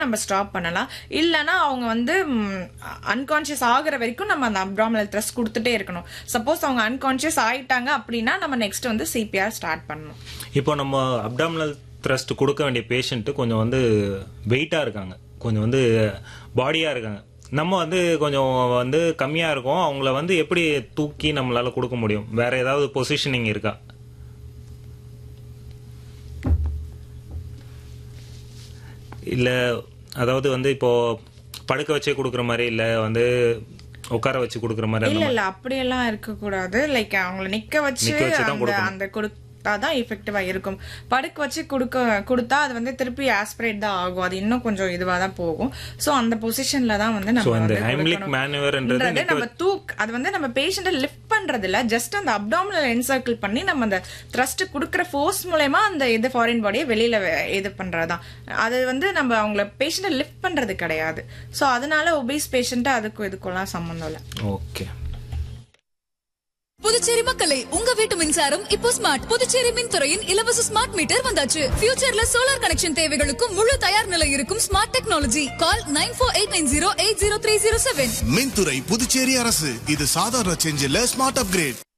நம்ம ஸ்டாப் பண்ணலாம் இல்லனா அவங்க வந்து அன்கான்ஷியஸ் ஆகுற வரைக்கும் நம்ம அந்த அப்டாமினல் த்ரஸ்ட் கொடுத்துட்டே இருக்கணும் சப்போஸ் அவங்க அன்கான்ஷியஸ் ஆயிட்டாங்க அப்படின்னா நம்ம நெக்ஸ்ட் வந்து சிபிஆர் ஸ்டார்ட் பண்ணணும் இப்போ நம்ம அப்டாமினல் த்ரஸ்ட் கொடுக்க வேண்டிய பேஷண்ட்டு கொஞ்சம் வந்து வெயிட்டாக இருக்காங்க கொஞ்சம் வந்து பாடியாக இருக்காங்க நம்ம வந்து கொஞ்சம் வந்து கம்மியாக இருக்கும் அவங்கள வந்து எப்படி தூக்கி நம்மளால கொடுக்க முடியும் வேற ஏதாவது பொசிஷனிங் இருக்கா இல்லை அதாவது வந்து இப்போ படுக்க வச்சே கொடுக்குற மாதிரி இல்லை வந்து உட்கார வச்சு கொடுக்குற மாதிரி அந்த இல்ல இல்ல அப்படியெல்லாம் இருக்க கூடாது லைக் அவங்கள நிக்க வச்சு நிக்க வச்சு தான் அந்த கொடுக்கணும். அந்த கொடுத்தாதான் எஃபெக்டிவா இருக்கும் படுக்க வச்சு கொடுக்க கொடுத்தா அது வந்து திருப்பி ஆஸ்பிரேட் தான் ஆகும் அது இன்னும் கொஞ்சம் இதுவா தான் போகும் சோ அந்த பொசிஷன்ல தான் வந்து ஸோ நம்ம அந்த வந்து ஹைம்லிக் கொடுக்கணும். மேனுவர்ன்றது ன்றது நம்ம தூக் அது வந்து நம்ம பேஷண்ட்டை லிஃப்ட் பண்றது இல்ல ஜஸ்ட் அந்த அப்டாமினல் என்சர்க்கிள் பண்ணி நம்ம அந்த த்ரஸ்ட் குடுக்குற ஃபோர்ஸ் மூலயமா அந்த இது ஃபாரின் பாடியை வெளியில வெ- இது பண்றதுதான் அது வந்து நம்ம அவங்கள பேஷண்ட்டை லிஃப்ட் பண்றது கிடையாது சோ அதனால ஒபீஸ் பேஷண்ட்டு அதுக்கும் இதுக்கெல்லாம் சம்மந்தம் இல்லை ஓகே புதுச்சேரி மக்களே உங்க வீட்டு மின்சாரம் இப்போ ஸ்மார்ட் புதுச்சேரி மின்துறையின் இலவச ஸ்மார்ட் மீட்டர் வந்தாச்சு ஃபியூச்சர்ல சோலார் கனெக்ஷன் தேவைகளுக்கும் முழு தயார் நிலை இருக்கும் smart technology call nine four eight nine zero eight zero three zero seven மின்துறை புதுச்சேரி அரசு இது சாதாரண சேஞ்ச் இல்ல ஸ்மார்ட் அப்கிரேட்